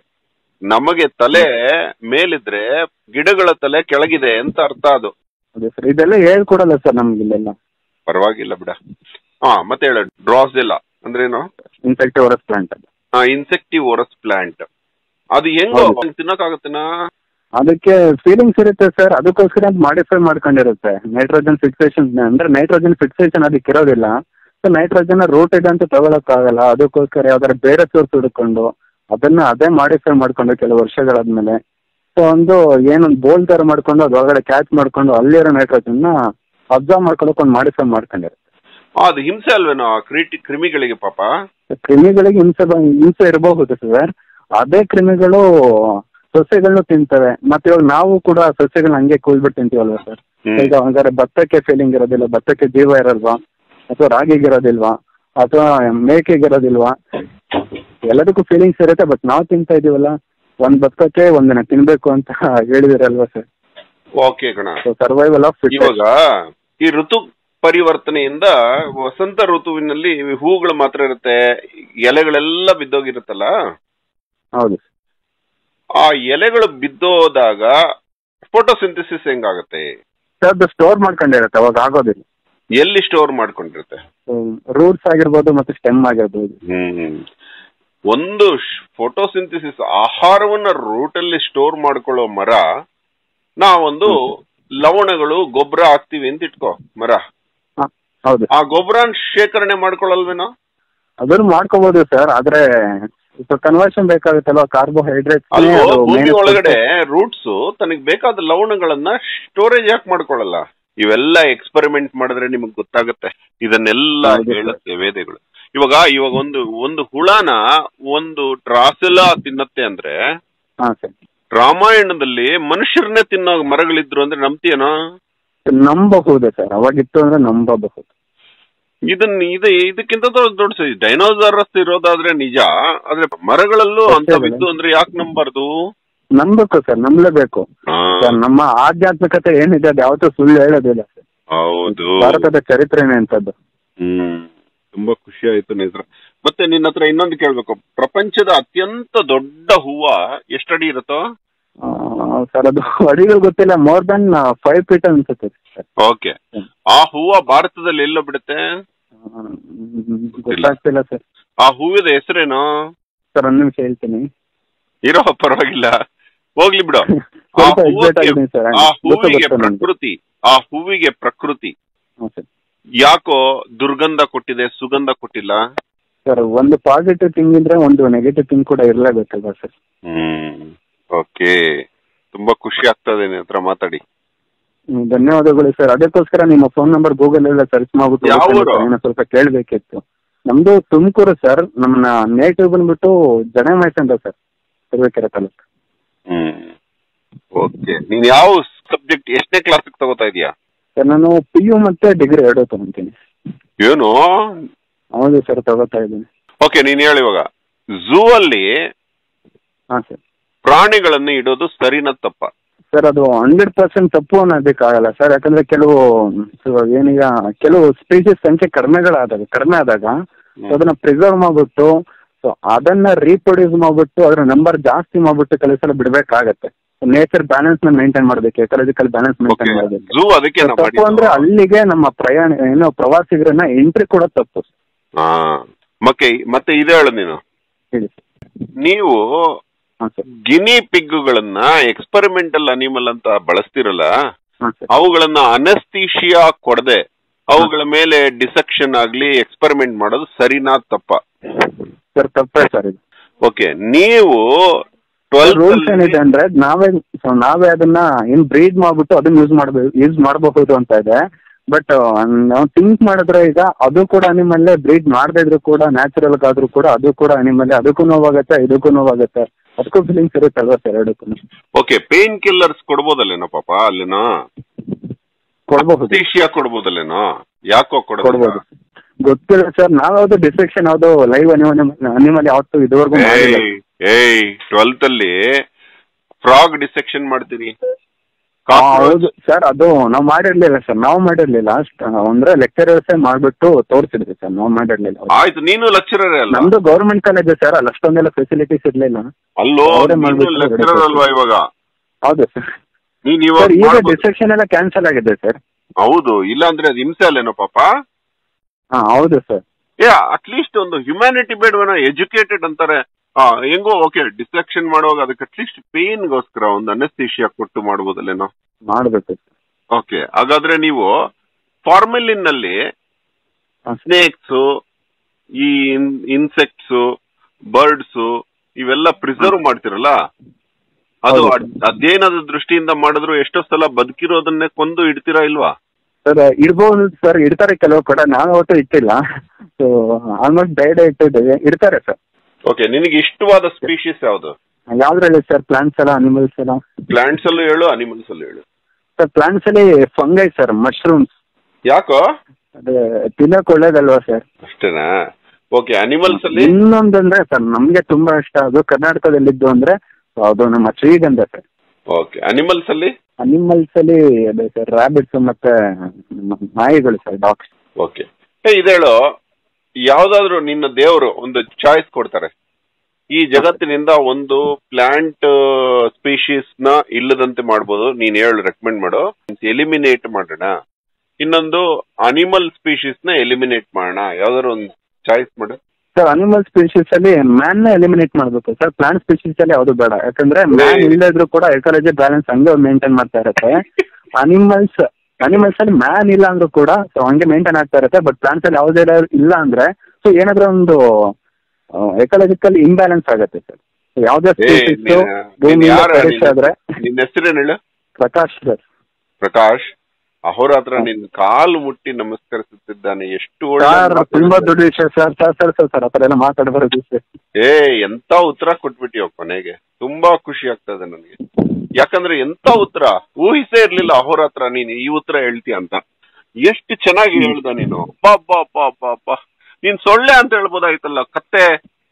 ನಮಗೆ ತಲೆ ಮೇಲಿದ್ರೆ ಗಿಡಗಳ ತಲೆ ಕೆಳಗಿದೆ ಅಂತ ಅರ್ಥ ಅದು ಅದೇ ಸರ್ ಇದೆಲ್ಲ ಹೇಳ್ಕೊಡಲ್ಲ ಸರ್ ನಮ್ಗೆ ಇಲ್ಲೆಲ್ಲ ಪರವಾಗಿಲ್ಲ ಬಿಡ ಹಾ ಮತ್ತೆ ಹೇಳ ಡ್ರಾಸ್ ಇಲ್ಲ ಅಂದ್ರೇನು ಇನ್ಸೆಕ್ಟಿವರಸ್ ಪ್ಲಾಂಟ್ ಅದು ಇನ್ಸೆಕ್ಟಿವೋರಸ್ ಪ್ಲಾಂಟ್ ಅದು ಹೆಂಗೋ ಹೌದು. ತಿನ್ನಕ್ಕಾಗತ್ತೇನಾ ಅದಕ್ಕೆ ಫೀಲಿಂಗ್ಸ್ ಇರುತ್ತೆ ಸರ್ ಅದಕ್ಕೋಸ್ಕರ ಅಂತ ಮಾಡಿಫೈ ಮಾಡ್ಕೊಂಡಿರುತ್ತೆ ನೈಟ್ರೋಜನ್ ಫಿಕ್ಸೇಷನ್ ಅಂದ್ರೆ ನೈಟ್ರೋಜನ್ ಫಿಕ್ಸೇಷನ್ ಅದಕ್ಕೆ ಇರೋದಿಲ್ಲ ಸೊ ನೈಟ್ರೋಜನ್ ರೂಟೆಡ್ ಅಂತ ತಗೊಳಕ್ಕಾಗಲ್ಲ ಅದಕ್ಕೋಸ್ಕರ ಯಾವ್ದಾದ್ರು ಬೇರೆ ಸೋರ್ಸ್ ಹುಡ್ಕೊಂಡು ಅದನ್ನ ಅದೇ ಮಾಡಿಫೈ ಮಾಡ್ಕೊಂಡು ಕೆಲವು ವರ್ಷಗಳಾದ್ಮೇಲೆ ಸೊ ಒಂದು ಏನೊಂದು ಬೋಲ್ ತರ ಮಾಡ್ಕೊಂಡು ಅದ್ರೊಳಗಡೆ ಕ್ಯಾಚ್ ಮಾಡ್ಕೊಂಡು ಅಲ್ಲಿರೋ ನೈಟ್ರೋಜನ್ ನ ಅಬ್ಸರ್ವ್ ಮಾಡ್ಕೊಳಕ್ ಒಂದು ಮಾಡಿಫೈ ಮಾಡ್ಕೊಂಡಿರುತ್ತೆ ಅದು ಹಿಂಸೆ ಅಲ್ವೇನೋ ಆ ಕ್ರಿಟಿ ಕ್ರಿಮಿಗಳಿಗೆ ಪಾಪ ಕ್ರಿಮಿಗಳಿಗೆ ಹಿಂಸೆ ಬ- ಹಿಂಸೆ ಇರಬಹುದು ಸರ್ ಅದೇ ಕ್ರಿಮಿಗಳು ಸಸ್ಯಗಳನ್ನು ತಿಂತವೆ ಮತ್ತೆ ಇವಾಗ ನಾವು ಕೂಡ ಸಸ್ಯಗಳನ್ನ ಹಂಗೆ ಕೂಲ್ಬಿಟ್ಟು ತಿಂತೀವಲ್ವಾ ಸರ್ ಹ್ಮ್. ಈಗ ಹಂಗಾರೆ ಭತ್ತಕ್ಕೆ ಫೀಲಿಂಗ್ ಇರೋದಿಲ್ಲ ಭತ್ತಕ್ಕೆ ಜೀವ ಇರಲ್ವಾ ಅಥವಾ ರಾಗಿಗೆ ಇರೋದಿಲ್ವಾ ಅಥವಾ ಮೇಕೆಗೆ ಇರೋದಿಲ್ವಾ ಎಲ್ಲದಕ್ಕೂ ಫೀಲಿಂಗ್ಸ್ ಇರುತ್ತೆ ಬಟ್ ನಾವು ತಿಂತಾ ಇದೀವಲ್ಲ ಒಂದ್ ಭತ್ತಕ್ಕೆ ಒಂದಿನ ತಿನ್ಬೇಕು ಅಂತ ಹೇಳಿದಿರಲ್ವಾ ಸರ್ ಓಕೆ ಕಣ ಸೊ ಸರ್ವೈವಲ್ ಆಫ್ ಫಿಟ್ ಇವಾಗ ಈ ಋತು ಪರಿವರ್ತನೆಯಿಂದ ವಸಂತ ಋತುವಿನಲ್ಲಿ ಹೂಗಳು ಮಾತ್ರ ಇರುತ್ತೆ ಎಲೆಗಳೆಲ್ಲ ಬಿದ್ದೋಗಿರುತ್ತಲ್ಲ ಹೌದು ಆ ಎಲೆಗಳು ಬಿದ್ದೋದಾಗ ಫೋಟೋಸಿಂಥಸಿಸ್ ಹೆಂಗಾಗತ್ತೆ ಸರ್ ಅದು ಸ್ಟೋರ್ ಮಾಡ್ಕೊಂಡಿರುತ್ತೆ ಅವಾಗ ಆಗೋದಿಲ್ಲ ಎಲ್ಲಿ ಸ್ಟೋರ್ ಮಾಡ್ಕೊಂಡಿರುತ್ತೆ ರೂಟ್ಸ್ ಆಗಿರ್ಬೋದು ಮತ್ತೆ ಸ್ಟೆಮ್ ಆಗಿರ್ಬೋದು ಹ್ಮ್ ಒಂದು ಫೋಟೋಸಿಂಥಸಿಸ್ ಆಹಾರವನ್ನ ರೂಟಲ್ಲಿ ಸ್ಟೋರ್ ಮಾಡ್ಕೊಳ್ಳೋ ಮರ ನಾವೊಂದು ಲವಣಗಳು ಗೊಬ್ಬರ ಹಾಕ್ತಿವಿ ಅಂತ ಇಟ್ಕೋ ಮರ ಹ, ಹೌದು ಆ ಗೊಬ್ಬರ ಶೇಖರಣೆ ಮಾಡ್ಕೊಳ್ಳಲ್ವೇನೋ ಅದನ್ನು ಮಾಡ್ಕೋಬಹುದು ಸರ್ ಆದ್ರೆ ಸ್ವಲ್ಪ ಕನ್ವರ್ಷನ್ ಬೇಕಾಗುತ್ತಲ್ವಾ ಕಾರ್ಬೋಹೈಡ್ರೇಟ್ ಅಲ್ವೋ ಭೂಮಿ ಒಳಗಡೆ ರೂಟ್ಸ್ ತನಗೆ ಬೇಕಾದ ಲವಣಗಳನ್ನ ಸ್ಟೋರೇಜ್ ಯಾಕೆ ಮಾಡ್ಕೊಳ್ಳಲ್ಲ ಇವೆಲ್ಲ ಎಕ್ಸ್ಪೆರಿಮೆಂಟ್ ಮಾಡಿದ್ರೆ ನಿಮಗೆ ಗೊತ್ತಾಗುತ್ತೆ ಇದನ್ನೆಲ್ಲ ಹೌದು ಸರ್. ಹೇಳುತ್ತೆ ವೇದಗಳು ಇವಾಗ ಇವಾಗ ಒಂದು ಒಂದು ಹುಳನ ಒಂದು ಡ್ರಾಸೆಲ ತಿನ್ನತ್ತೆ ಅಂದ್ರೆ ಹಾ ಸರ್ ರಾಮಾಯಣದಲ್ಲಿ ಮನುಷ್ಯರನ್ನೇ ತಿನ್ನೋ ಮರಗಳಿದ್ರು ಅಂದ್ರೆ ನಂಬ್ತೀಯನೋ ನಂಬಬಹುದು ಸರ್ ಅವಾಗಿತ್ತು ಅಂದ್ರೆ ನಂಬಬಹುದು ಇದನ್ನ ಇದು ಇದಕ್ಕಿಂತ ದೊಡ್ಡ ದೊಡ್ಡ ಡೈನೋಸಾರಸ್ ಇರೋದಾದ್ರೆ ನಿಜ ಆದ್ರೆ ಮರಗಳಲ್ಲೂ ಅಂತವಿದ್ದು ಅಂದ್ರೆ ಯಾಕೆ ನಂಬಾರ್ದು ನಂಬಬೇಕು ಸರ್ ನಂಬಲೇಬೇಕು ಆ, ಸರ್ ನಮ್ಮ ಆಧ್ಯಾತ್ಮಿಕತೆ ಏನಿದೆ ಅದು ಯಾವತ್ತೂ ಸುಳ್ಳು ಹೇಳೋದಿಲ್ಲ ಸರ್ ಹೌದು ಭಾರತದ ಚರಿತ್ರೆನೇ ಅಂತದ್ದು ಹ್ಮ್ ತುಂಬಾ ಖುಷಿ ಆಯ್ತು ನೇತ್ರ ಮತ್ತೆ ನಿನ್ನ ಹತ್ರ ಇನ್ನೊಂದು ಕೇಳ್ಬೇಕು ಪ್ರಪಂಚದ ಅತ್ಯಂತ ದೊಡ್ಡ ಹೂವ ಎಷ್ಟಡಿ ಇರುತ್ತೋ ಆ, ಸರ್ ಅದು ಅಡಿಗಳು ಗೊತ್ತಿಲ್ಲ ಮೋರ್ ದನ್ ಫೈವ್ ಫೀಟ್ ಅನ್ಸುತ್ತೆ ಸರ್ ಓಕೆ ಆ ಹೂವ ಭಾರತದಲ್ಲಿ ಎಲ್ಲೋ ಬಿಡುತ್ತೆ ಆ, ಗೊತ್ತಾಗ್ತಿಲ್ಲ ಸರ್ ಆ ಹೂವಿನ ಹೆಸರೇನು ಸರ್ ಒಂದ್ ನಿಮಿಷ ಹೇಳ್ತೀನಿ ಇರೋ ಪರವಾಗಿಲ್ಲ ಹೋಗ್ಲಿ ಬಿಡು ಆ ಸ್ವಲ್ಪ ಎಕ್ಸೈಟ್ ಹೂವಿಗೆ ಆಗಿದ್ದೀನಿ ಸರ್ ಆ ಗೊತ್ತು ಹೂವಿಗೆ ಗೊತ್ತು ನನ್ಗೆ ಪ್ರಕೃತಿ ಆ ಹೂವಿಗೆ ಪ್ರಕೃತಿ ಹ್ಞೂ ಸರ್ ಯಾಕೋ ದುರ್ಗಂಧ ಕೊಟ್ಟಿದೆ ಸುಗಂಧ ಕೊಟ್ಟಿಲ್ಲ ಸರ್ ಒಂದು ಪಾಸಿಟಿವ್ ಥಿಂಗ್ ಇದ್ರೆ ಒಂದು ನೆಗೆಟಿವ್ ಥಿಂಗ್ ಕೂಡ ಇರಲೇಬೇಕಲ್ವಾ ಸರ್ ಹ್ಮ್ ಓಕೆ ತುಂಬಾ ಖುಷಿ ಆಗ್ತದೆ ನಿನ್ನ ಹತ್ರ ಮಾತಾಡಿ ಹ್ಮ್, ಧನ್ಯವಾದಗಳು ಸರ್ ಅದಕ್ಕೋಸ್ಕರ ನಿಮ್ಮ ಫೋನ್ ನಂಬರ್ ಗೂಗಲ್ ಎಲ್ಲ ಸರ್ಚ್ ಮಾಡ್ಬಿಟ್ಟು ಯಾವ ಹುಡುಕ್ಕೊಂಡು ಊರು? ಸರ್, ಏನೋ ಸ್ವಲ್ಪ ಕೇಳಬೇಕಿತ್ತು ನಮ್ದು ತುಮಕೂರು ಸರ್ ನಮ್ಮನ್ನ ನೇಟಿವ್ ಬಂದ್ಬಿಟ್ಟು ಜನೆ ಅಂತ ಸರ್ ಸರ್ವೇಕೆರೆ ತಾಲೂಕು ಹ್ಮ್ ಓಕೆ ನೀನ್ ಯಾವ ಸಬ್ಜೆಕ್ಟ್ ಎಷ್ಟನೇ ಕ್ಲಾಸ್ ತಗೋತಾ ಇದೀಯಾ ಸರ್ ನಾನು ಪಿ ಯು ಮತ್ತೆ ಡಿಗ್ರಿ ಎರಡೂ ತಗೊಂತೀನಿ ಏನು ಹೌದು ಸರ್ ತಗೋತಾ ಇದ್ದೀನಿ ಓಕೆ ನೀನ್ ಹೇಳಿ ಇವಾಗ ಝೂ ಅಲ್ಲಿ ಹಾಂ ಸರ್ ಪ್ರಾಣಿಗಳನ್ನ ಇಡೋದು ಸರಿನ ತಪ್ಪ ಸರ್ ಅದು ಹಂಡ್ರೆಡ್ ಪರ್ಸೆಂಟ್ ತಪ್ಪು ಅನ್ನೋದಕ್ಕಾಗಲ್ಲ ಸರ್ ಯಾಕಂದ್ರೆ ಕೆಲವು so ಏನೀಗ ಕೆಲವು ಸ್ಪೀಸೀಸ್ ಸಂಖ್ಯೆ ಕಡಿಮೆಗಳಾದಾಗ ಕಡಿಮೆ ಆದಾಗ so ಅದನ್ನ ಪ್ರಿಸರ್ವ್ ಮಾಡ್ಬಿಟ್ಟು ಸೊ ಅದನ್ನ ರೀಪ್ರೊಡ್ಯೂಸ್ ಮಾಡ್ಬಿಟ್ಟು ಅದ್ರ ನಂಬರ್ ಜಾಸ್ತಿ ಮಾಡ್ಬಿಟ್ಟು ಕೆಲವು ಸಲ ಬಿಡ್ಬೇಕಾಗತ್ತೆ ನೇಚರ್ ಬ್ಯಾಲೆನ್ಸ್ ನ ಮೇಂಟೈನ್ ಮಾಡ್ಬೇಕು ಎಕಲಾಜಿಕಲ್ ಬ್ಯಾಲೆನ್ಸ್ ಓಕೆ ಮೇಂಟೈನ್ ಮಾಡ್ಬೇಕು ಝೂ ಅದಕ್ಕೆ So ನಾವು ತಪ್ಪು ಅಂದ್ರೆ ಮಾಡಿದ್ದು ಅಲ್ಲಿಗೆ ನಮ್ಮ ಪ್ರಯಾಣ ಏನೋ ಪ್ರವಾಸಿಗರನ್ನ ಎಂಟ್ರಿ ಕೂಡ ತಪ್ಪು ಹಾ ಮತ್ತೆ ಮತ್ತೆ ಇದೇ ಹೇಳು ನೀನು ಹೇಳಿ ಸರ್ ನೀವು ಹಾಂ ಸರ್ ಗಿನಿ ಪಿಗ್ಗುಗಳನ್ನ ಎಕ್ಸ್ಪೆರಿಮೆಂಟಲ್ ಅನಿಮಲ್ ಅಂತ ಬಳಸ್ತಿರಲ್ಲ ಹಾಂ ಸರ್ ಅವುಗಳನ್ನ ಅನಸ್ತೀಶಿಯಾ ಕೊಡದೆ ಅವುಗಳ ಮೇಲೆ ಡಿಸೆಕ್ಷನ್ ಆಗ್ಲಿ ಎಕ್ಸ್ಪೆರಿಮೆಂಟ್ ಮಾಡೋದು ಸರಿನಾ ತಪ್ಪ ಸರ್ ತಪ್ಪೇ ಸರ್ ಇದು ಓಕೆ ನೀವು ರೂಲ್ಸ್ ಏನಿದೆ ಟ್ವೆಲ್ತ್ ಅಂದ್ರೆ ನಾವೇ so ನಾವೇ ಅದನ್ನ ಏನ್ ಬ್ರೀಡ್ ಮಾಡ್ಬಿಟ್ಟು ಅದನ್ನ ಯೂಸ್ ಮಾಡಬೇಕು ಯೂಸ್ ಮಾಡಬಹುದು ಅಂತ ಇದೆ ಬಟ್ ನಾವು ಥಿಂಕ್ ಮಾಡಿದ್ರೆ ಈಗ ಅದು ಕೂಡ ಅನಿಮಲ್ಲೇ ಬ್ರೀಡ್ ಮಾಡದೇ ಇದ್ರು ಕೂಡ ನ್ಯಾಚುರಲ್ ಆದ್ರೂ ಕೂಡ ಅದು ಕೂಡ ಅನಿಮಲ್ಲೇ ಅದಕ್ಕೂ ನೋವಾಗತ್ತೆ ಇದಕ್ಕೂ ನೋವಾಗತ್ತೆ ಅದಕ್ಕೂ ಫೀಲಿಂಗ್ಸ್ ಇರುತ್ತಲ್ವಾ ಸರ್ ಎರಡಕ್ಕೂ ಓಕೆ ಪೇನ್ ಕಿಲ್ಲರ್ಸ್ ಕೊಡ್ಬೋದಲ್ಲೇನೋ ಪಾಪ ಅಲ್ಲೇನೋ ಕೊಡ್ಬಹುದು ಅನಸ್ತೀಶಿಯಾ ಕೊಡ್ಬೋದಲ್ಲೇನೋ ಯಾಕೋ ಕೊಡೋದಿಲ್ಲ ಕೊಡ್ಬೋದು ಗೊತ್ತಿಲ್ಲ ಸರ್ ನಾವ್ಯಾವ್ದು ಡಿಸ್ಟ್ರಿಕ್ಷನ್ ಯಾವ್ದು ಲೈವ್ ಅನಿಮಲ್ ಅನಿಮಲ್ ಯಾವತ್ತು ಇದುವರೆಗೂ ಮಾಡಿಲ್ಲ ಏಯ್ ಏಯ್ ಟ್ವೆಲ್ತ್ ಅಲ್ಲಿ ಫ್ರಾಗ್ ಡಿಸೆಕ್ಷನ್ ಮಾಡ್ತೀರಿ ಹಾ, ಹೌದು ಸರ್ ಅದು ನಾವು ಮಾಡಿರ್ಲಿಲ್ಲ ಸರ್ ನಾವು ಮಾಡಿರ್ಲಿಲ್ಲ ಅಷ್ಟ್ ಅಂದ್ರೆ ಲೆಕ್ಚರರ್ಸ್ ಮಾಡ್ಬಿಟ್ಟು ತೋರಿಸಿದ್ವಿ ಸರ್ ನಾವು ಮಾಡಿರ್ಲಿಲ್ಲ ಆಯ್ತು ನೀನು ಲೆಕ್ಚರರ್ ಅಲ್ಲ ನಮ್ದು ಗೌರ್ಮೆಂಟ್ ಕಾಲೇಜ್ ಸರ್ ಅಲ್ಲಿ ಅಷ್ಟೊಂದೆಲ್ಲ ಫೆಸಿಲಿಟೀಸ್ ಇರ್ಲಿಲ್ಲ ಅಲ್ಲೋ ಅವರೇ ನೀನು ಮಾಡ್ಬಿಟ್ಟು ಲೆಕ್ಚರರ್ ready ಅಲ್ವಾ ಇವಾಗ ಹೌದು ಸರ್ ನೀನ್ ಸರ್ ಇವಾಗ ಈಗ ಮಾಡ್ಬೋದು. ಡಿಸ್ಟ್ರಕ್ಷನ್ ಎಲ್ಲ ಕ್ಯಾನ್ಸಲ್ ಆಗಿದೆ ಸರ್ ಹೌದು ಇಲ್ಲ ಅಂದ್ರೆ ಅದು ಹಿಂಸೆ ಅಲ್ಲೇನೋ ಪಾಪ ಹಾ ಹೌದು ಸರ್ ಏ ಅಟ್ಲೀಸ್ಟ್ ಒಂದು ಹ್ಯುಮ್ಯಾನಿಟಿ ಬೇಡವೇನೋ ಎಜುಕೇಟೆಡ್ ಅಂತಾರೆ ಹಾ ಹೆಂಗೋ ಓಕೆ ಡಿಸ್ಟ್ರಕ್ಷನ್ ಮಾಡುವಾಗ ಅದಕ್ಕೆ ಅಟ್ಲೀಸ್ಟ್ ಪೇನ್ಗೋಸ್ಕರ ಒಂದು ಅನಸ್ತೇಷಿಯಾ ಕೊಟ್ಟು ಮಾಡ್ಬೋದಲ್ಲೇನೋ ಮಾಡ್ಬೇಕು ಸರ್ ಓಕೆ ಹಾಗಾದ್ರೆ ನೀವು ಫಾರ್ಮೆಲಿನ್ ನಲ್ಲಿ ಹಾ. ಸ್ನೇಕ್ಸ್ ಈ ಇನ್ಸೆಕ್ಟ್ಸ್ ಬರ್ಡ್ಸ್ ಇವೆಲ್ಲ ಪ್ರಿಸರ್ವ್ ಮಾಡ್ತಿರಲ್ಲ ಅದು ಹೌದು. ಅದ್- ಅಧ್ಯಯನದ ದೃಷ್ಟಿಯಿಂದ ಮಾಡಿದ್ರು ಎಷ್ಟೋ ಸಲ ಬದುಕಿರೋದನ್ನೇ ಕೊಂದು ಇಡ್ತೀರಾ ಇಲ್ವಾ ಸರ್ ಇಡ್ಬೋದು ಸರ್ ಇಡ್ತಾರೆ ಕೆಲವು ಕಡೆ ನಾವು ಒಟ್ಟು ಇಟ್ಟಿಲ್ಲ ಸೊ ಆಲ್ಮೋಸ್ಟ್ ಡೈಡೆ ಇಟ್ಟಿದ್ದೇವೆ ಇಡ್ತಾರೆ ಸರ್ ಓಕೆ ನಿನಗೆ ಇಷ್ಟವಾದ ಸ್ಪೀಶೀಸ್ ಯಾವುದು ಯಾವ್ದ್ರಲ್ಲಿ ಸರ್ ಪ್ಲಾಂಟ್ಸ್ ಎಲ್ಲ ಅನಿಮಲ್ಸ್ ಎಲ್ಲ ಪ್ಲಾಂಟ್ಸ್ ಅಲ್ಲೂ ಹೇಳು ಅನಿಮಲ್ಸ್ ಅಲ್ಲೂ ಹೇಳು ಸರ್ ಪ್ಲಾಂಟ್ಸ್ ಅಲ್ಲಿ ಫಂಗೈ ಸರ್ ಮಶ್ರೂಮ್ಸ್ ಯಾಕೋ ಅದೇ ತಿನ್ನಕ್ ಒಳ್ಳೇದಲ್ವಾ ಸರ್ ಅಷ್ಟೇನಾ ಓಕೆ ಅನಿಮಲ್ಸ್ ಅಲ್ಲಿ ಇನ್ನೊಂದಂದ್ರೆ ಸರ್ ನಮ್ಗೆ ತುಂಬಾ ಇಷ್ಟ ಅದು ಕರ್ನಾಟಕದಲ್ಲಿದ್ದು ಅಂದ್ರೆ ಅದು ನಮ್ಮ ಶ್ರೀಗಂಧ ಸರ್ ಓಕೆ ಅನಿಮಲ್ಸ್ ಅಲ್ಲಿ ಅನಿಮಲ್ಸ್ ಅಲ್ಲಿ ಅದೇ ಸರ್ ರ್ಯಾಬಿಟ್ಸ್ ಮತ್ತೆ ನಮ್ಮ ನಾಯಿಗಳು ಸರ್ ಡಾಗ್ಸ್ ಓಕೆ ಏ ಇದೇಳು ಯಾವ್ದಾದ್ರು ನಿನ್ನ ದೇವರು ಒಂದು ಚಾಯ್ಸ್ ಕೊಡ್ತಾರೆ ಈ ಜಗತ್ತಿನಿಂದ ಒಂದು ಪ್ಲಾಂಟ್ ಸ್ಪೀಶೀಸ್ ನ ಇಲ್ಲದಂತೆ ಮಾಡ್ಬೋದು ನೀನ್ ಹೇಳು ರೆಕಮೆಂಡ್ ಮಾಡು ಎಲಿಮಿನೇಟ್ ಮಾಡೋಣ ಇನ್ನೊಂದು ಅನಿಮಲ್ ಸ್ಪೀಶೀಸ್ ನ ಎಲಿಮಿನೇಟ್ ಮಾಡೋಣ ಯಾವ್ದಾದ್ರು ಒಂದು ಚಾಯ್ಸ್ ಮಾಡು ಸರ್ ಅನಿಮಲ್ ಸ್ಪೀಶೀಸ್ ಅಲ್ಲಿ ಮ್ಯಾನ್ ನ ಎಲಿಮಿನೇಟ್ ಮಾಡ್ಬೇಕು ಸರ್ ಪ್ಲಾಂಟ್ ಸ್ಪೀಶೀಸ್ ಅಲ್ಲಿ ಯಾವುದು ಬೇಡ ಯಾಕಂದ್ರೆ ಮ್ಯಾನ್ ಏ. ಇಲ್ಲದ್ರು ಕೂಡ ಎಕಾಲಜಿ ಬ್ಯಾಲೆನ್ಸ್ ಹಂಗೆ ಮೇಂಟೈನ್ ಮಾಡ್ತಾ ಇರುತ್ತೆ ಅನಿಮಲ್ಸ್ ಅನಿಮಲ್ಸ್ ಅಲ್ಲಿ ಮ್ಯಾನ್ ಇಲ್ಲ ಅಂದ್ರೂ ಕೂಡ ಸೊ ಹಂಗೆ ಮೇಂಟೈನ್ ಆಗ್ತಾ ಇರುತ್ತೆ ಬಟ್ ಪ್ಲಾಂಟ್ಸ್ ಅಲ್ಲಿ ಯಾವುದೇ ಇಲ್ಲ ಅಂದ್ರೆ ಸೊ ಏನಾದ್ರೂ ಒಂದು ಎಕಾಲಜಿಕಲ್ ಇಂಬ್ಯಾಲೆನ್ಸ್ ಆಗುತ್ತೆ ಸರ್ ಯಾವುದೇ ಏ, ಸ್ಪೀಶೀಸ್ ನೀನ್- ನೀನ್ ಭೂಮಿಯಿಂದ ಯಾರ perish ಆದ್ರೆ ನಿನ್ನ ಹೆಸರೇನು ಹೇಳು ಪ್ರಕಾಶ್ ಸರ್ ಪ್ರಕಾಶ್ ಅಹೋರಾತ್ರ ನಿನ್ ಕಾಲು ಮುಟ್ಟಿ ನಮಸ್ಕರಿಸುತ್ತಿದ್ದಾನೆ ಎಷ್ಟು ಒಳ್ಳೆ ಸರ್ ಮಾತು ತುಂಬಾ ಹೇಳಿದೆ. ದೊಡ್ಡ ವಿಷಯ sir sir sir sir sir ಆ ಥರ ಎಲ್ಲ ಮಾತಾಡಬಾರದು ಸರ್ ಏ ಎಂತ ಉತ್ತರ ಕೊಟ್ಬಿಟ್ಟಿಯೋ ಕೊನೆಗೆ ತುಂಬಾ ಖುಷಿ ಆಗ್ತದೆ ನನಗೆ ಯಾಕಂದ್ರೆ ಎಂತ ಉತ್ತರ ಊಹಿಸೇ ಇರ್ಲಿಲ್ಲ ಅಹೋರಾತ್ರ ನೀನು ಈ ಉತ್ತರ ಹೇಳ್ತೀಯ ಅಂತ ಎಷ್ಟು ಚೆನ್ನಾಗಿ ಹೇಳ್ದ ನೀನು ಅಬ್ಬಾ ಅಬ್ಬಾ ಅಬ್ಬಾ ಅಬ್ಬಾ ನೀನ್ ಸೊಳ್ಳೆ ಅಂತ ಹೇಳ್ಬೋದಾಯ್ತಲ್ಲ ಕತ್ತೆ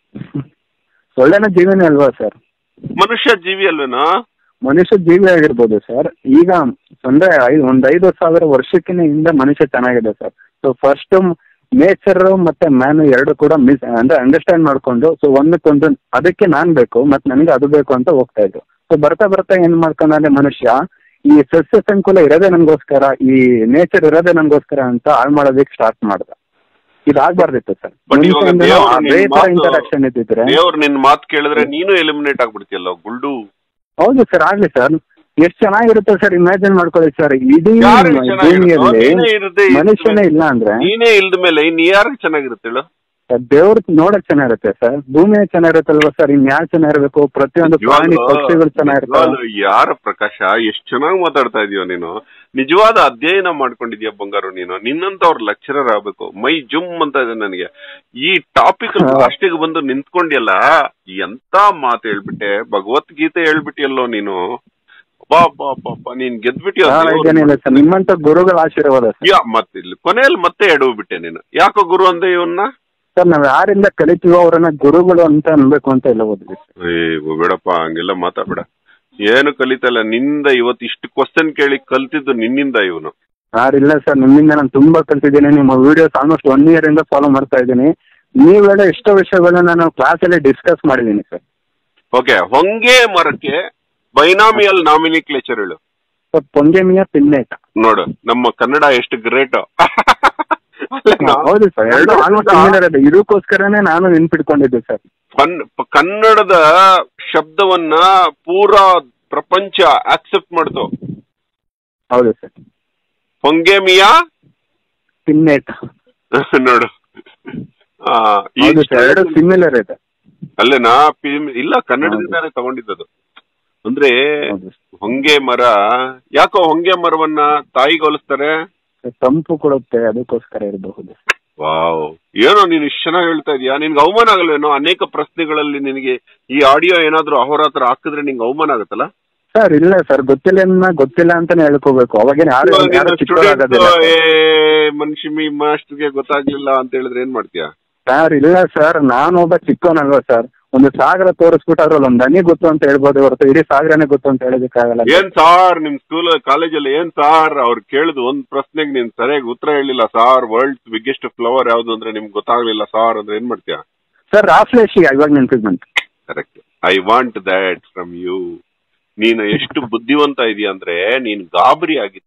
ಸೊಳ್ಳೆನ ಜೀವನೇ ಅಲ್ವಾ ಸರ್ ಮನುಷ್ಯ ಜೀವಿ ಅಲ್ವೇನಾ ಮನುಷ್ಯ ಜೀವಿ ಆಗಿರ್ಬೋದು ಸರ್ ಈಗ ಅಂದ್ರೆ ಐ- ಒಂದ್ ಐದು ಸಾವಿರ ವರ್ಷಕ್ಕಿಂತ ಹಿಂದೆ ಮನುಷ್ಯ ಚೆನ್ನಾಗಿದೆ ಸರ್ ಸೊ ಫಸ್ಟ್ ನೇಚರ್ ಮತ್ತೆ ಮ್ಯಾನ್ ಎರಡು ಕೂಡ ಮಿಸ್ ಅಂದ್ರೆ ಅಂಡರ್ಸ್ಟ್ಯಾಂಡ್ ಮಾಡ್ಕೊಂಡು ಸೊ ಒಂದಕ್ಕೊಂದು ಅದಕ್ಕೆ ನಾನ್ ಬೇಕು ಮತ್ತೆ ನನಗೆ ಅದು ಬೇಕು ಅಂತ ಹೋಗ್ತಾ ಇದ್ರು ಸೊ ಬರ್ತಾ ಬರ್ತಾ ಏನ್ ಮಾಡ್ಕೊಂಡಾನೆ ಮನುಷ್ಯ ಈ ಸಸ್ಯ ಸಂಕುಲ ಇರೋದೇ ನನ್ಗೋಸ್ಕರ ಈ ನೇಚರ್ ಇರೋದೇ ನನ್ಗೋಸ್ಕರ ಅಂತ ಹಾಳು ಮಾಡೋದಕ್ಕೆ ಸ್ಟಾರ್ಟ್ ಮಾಡ್ದ ಇದಾಗ್ಬಾರ್ದಿತ್ತು ಸರ್ But ಇವಾಗ ದೇವ್ರು ಅದೇ ನಿನ್ ತರ ಮಾತು- ಇಂಟರಾಕ್ಷನ್ ಇದ್ದಿದ್ರೆ ದೇವ್ರು ನಿನ್ ಮಾತು ಕೇಳಿದ್ರೆ ನೀನು ಎಲಿಮಿನೇಟ್ ಆಗ್ಬಿಡ್ತೀಯಲ್ಲ ಗುಲ್ಡು ಹೌದು ಸರ್ ಆಗ್ಲಿ ಸರ್ ಎಷ್ಟು ಚೆನ್ನಾಗಿರುತ್ತೆ ಸರ್ ಇಮ್ಯಾಜಿನ್ ಮಾಡ್ಕೊಳ್ಳಿ ಸರ್ ಇಡೀ ಯಾರು ಚೆನ್ನಾಗಿರುತ್ತೋ? ನೀನೇ ಭೂಮಿಯಲ್ಲಿ ಇರದೆ ಮನುಷ್ಯನೇ ಇಲ್ಲ ಅಂದ್ರೆ ನೀನೇ ಇಲ್ದ ಮೇಲೆ ಇನ್ ಯಾರು ಚೆನ್ನಾಗಿರುತ್ತೆ ಹೇಳು ದೇವ್ರ ನೋಡಕ್ ಚೆನ್ನಾಗಿರುತ್ತೆ ಸರ್ ಭೂಮಿ ಚೆನ್ನಾಗಿರುತ್ತಲ್ವಾ ಸರ್ ಇನ್ ಯಾರು ಚೆನ್ನಾಗಿರ್ಬೇಕು ಪ್ರತಿಯೊಂದು ಪ್ರಾಣಿ ನಿಜವಾಗ್ಲೂ- ಪಕ್ಷಿಗಳು ಚೆನ್ನಾಗಿರ್ತಾವೆ ನಿಜವಾಗ್ಲೂ ಯಾರ ಪ್ರಕಾಶ ಎಷ್ಟು ಚೆನ್ನಾಗಿ ಮಾತಾಡ್ತಾ ಇದೀಯೋ ನೀನು ನಿಜವಾದ ಅಧ್ಯಯನ ಮಾಡ್ಕೊಂಡಿದ್ಯಾ ಬಂಗಾರು ನೀನು ನಿನ್ನಂತವ್ರ ಲೆಕ್ಚರರ್ ಆಗ್ಬೇಕು ಮೈ ಜುಮ್ ಅಂತ ಇದೆ ನನಗೆ ಈ ಟಾಪಿಕ್ ಲಾಸ್ಟಿಗೆ ಬಂದು ನಿಂತ್ಕೊಂಡಿಯಲ್ಲ ಎಂತ ಮಾತು ಹೇಳ್ಬಿಟ್ಟೆ ಭಗವದ್ಗೀತೆ ಹೇಳ್ಬಿಟ್ಟಿಯಲ್ಲೋ ನೀನು ಬಾ ಬಾ ಬಾ ಬಾ ನೀನ್ ಗೆದ್ಬಿಟ್ಟಿಯ ಸರ್ ಇದೇನಿಲ್ಲ ಸರ್ ನಿಮ್ಮಂತ ಗುರುಗಳ ಆಶೀರ್ವಾದ ಸರ್ ಯಾ ಮತ್ತೆ ಇಲ್ಲಿ ಕೊನೆಯಲ್ಲಿ ಮತ್ತೆ ಎಡವು ಬಿಟ್ಟೆ ನೀನು ಯಾಕೋ ಗುರು ಅಂದೆ ಇವನ್ನ ಸರ್ ನಾವ್ ಯಾರಿಂದ ಕಲಿತೀವೋ ಅವರನ್ನ ಗುರುಗಳು ಅಂತ ಅನ್ಬೇಕು ಅಂತ ಎಲ್ಲ ಓದಿದ್ವಿ ಸರ್ ಏ ಬೇಡಪ್ಪ ಹಂಗೆಲ್ಲ ಮಾತಾಡ್ಬೇಡ ಏನು ಕಲಿತಲ್ಲ ನಿಂದ ಇವತ್ತು ಇಷ್ಟು ಕ್ವಶನ್ ಕೇಳಿ ಕಲ್ತಿದ್ದು ನಿನ್ನಿಂದ ಇವನು ಸರ್ ಇಲ್ಲ ಸರ್ ನಿಮ್ಮಿಂದ ನಾನು ತುಂಬಾ ಕಲ್ತಿದ್ದೀನಿ ನಿಮ್ಮ ವಿಡಿಯೋಸ್ ಆಲ್ಮೋಸ್ಟ್ ಒನ್ ಇಯರ್ ಇಂದ ಫಾಲೋ ಮಾಡ್ತಾ ಇದ್ದೀನಿ ನೀವು ಹೇಳೋ ಎಷ್ಟೋ ವಿಷಯಗಳನ್ನ ನಾನು ಕ್ಲಾಸಲ್ಲಿ ಡಿಸ್ಕಸ್ ಮಾಡಿದ್ದೀನಿ ಸರ್ ಓಕೆ ಹೊಂಗೆ ಮರಕ್ಕೆ ಬೈನಾಮಿಯಲ್ ನಾಮಿನಿಕ್ಲೇಚರ್ ಹೇಳು ಸರ್ ಪೊಂಗೆಮಿಯ ಪಿನ್ನೇಟ ನೋಡು ನಮ್ಮ ಕನ್ನಡ ಎಷ್ಟು ಗ್ರೇಟ್ ಹೌದು ಸರ್ ಎರಡು ಆಲ್ಮೋಸ್ಟ್ ಸಿಮಿಲರ್ ಇದೆ ಇದಕ್ಕೋಸ್ಕರನೇ ನಾನು ನೆನ್ಪಿಟ್ಕೊಂಡಿದ್ದೆ ಸರ್ ಕನ್ನಡದ ಶಬ್ದವನ್ನ ಪೂರಾ ಪ್ರಪಂಚ ಆಕ್ಸೆಪ್ಟ್ ಮಾಡ್ತು ಹೌದು ಸರ್ ಹೊಂಗೆಮಿಯಾ ಪಿನ್ನೇಟ ನೋಡು ಆ, ಈ ಹೌದು ಸರ್ ಎರಡು ಸಿಮಿಲರ್ ಇದೆ ಅಲ್ಲೇನಾ ಪಿ- ಇಲ್ಲ ಕನ್ನಡದಿಂದಾನೇ ತಗೊಂಡಿದ್ದದು ಅಂದ್ರೆ ಹೌದು ಹೊಂಗೆ ಮರ ಯಾಕೋ ಹೊಂಗೆ ಮರವನ್ನ ತಾಯಿಗೆ ಹೋಲಿಸ್ತಾರೆ ಸರ್ ತಂಪು ಕೊಡುತ್ತೆ ಅದಕ್ಕೋಸ್ಕರ ಇರಬಹುದು ವಾವ್ ಏನೋ ನೀನು ಇಷ್ಟು ಚೆನ್ನಾಗಿ ಹೇಳ್ತಾ ಇದೀಯಾ ನಿನ್ಗೆ ಅವಮಾನ ಆಗಲ್ವೇನೋ ಅನೇಕ ಪ್ರಶ್ನೆಗಳಲ್ಲಿ ನಿನಗೆ ಈ ಆಡಿಯೋ ಏನಾದ್ರೂ ಅಹೋರಾತ್ರ ಹಾಕಿದ್ರೆ ನಿಂಗೆ ಅವಮಾನ ಆಗುತ್ತಲ್ಲ ಸರ್ ಇಲ್ಲ ಸರ್ ಗೊತ್ತಿಲ್ಲ ಗೊತ್ತಿಲ್ಲ ಅಂತಾನೆ ಹೇಳ್ಕೋಬೇಕು ಅವಾಗೇನು ಯಾರು ಯಾರು ಚಿಕ್ಕವರಾಗೋದಿಲ್ಲ ಸ್ಟೂಡೆಂಟ್ ಏ ಮನುಷ್ಯಮಿ ಮಾಸ್ಟರ್ಗೆ ಗೊತ್ತಾಗ್ಲಿಲ್ಲ ಅಂತ ಹೇಳಿದ್ರೆ ಏನ್ ಮಾಡ್ತೀಯಾ ಸರ್ ಇಲ್ಲ ಸರ್ ನಾನು ಒಬ್ಬ ಚಿಕ್ಕವನಲ್ವಾ ಸರ್ ಒಂದು ಸಾಗರ ತೋರಿಸ್ಬಿಟ್ಟು ಅದ್ರಲ್ಲಿ ಒಂದು ದನಿ ಗೊತ್ತು ಅಂತ ಹೇಳ್ಬೋದು ಹೊರತು ಇಡೀ ಸಾಗರನೇ ಗೊತ್ತು ಅಂತ ಹೇಳೋದಕ್ಕಾಗಲ್ಲ ಏನ್ ಸಾರ್ ನಿಮ್ ಸ್ಕೂಲ್ ಕಾಲೇಜಲ್ಲಿ ಏನ್ ಸಾರ್ ಅವ್ರು ಕೇಳಿದ್ ಒಂದ್ ಪ್ರಶ್ನೆಗೆ ನೀನ್ ಸರಿಯಾಗಿ ಉತ್ತರ ಹೇಳಿಲ್ಲ ಸಾರ್ ವರ್ಲ್ಡ್ಸ್ ಬಿಗ್ಗೆಸ್ಟ್ ಫ್ಲವರ್ ಯಾವ್ದು ಅಂದ್ರೆ ನಿಮ್ಗೆ ಗೊತ್ತಾಗ್ಲಿಲ್ಲ ಸಾರ್ ಅಂದ್ರೆ ಏನ್ ಮಾಡ್ತೀಯಾ ಸರ್ ರಾಫ್ಲೇಶಿಗೆ ಇವಾಗ ನೆನ್ಪಿದ್ ಬಂತು correct I want that from you ನೀನು ಎಷ್ಟು ಬುದ್ಧಿವಂತ ಇದೆಯಾ ಅಂದ್ರೆ ನೀನ್ ಗಾಬರಿ ಆಗಿದ್ದೆ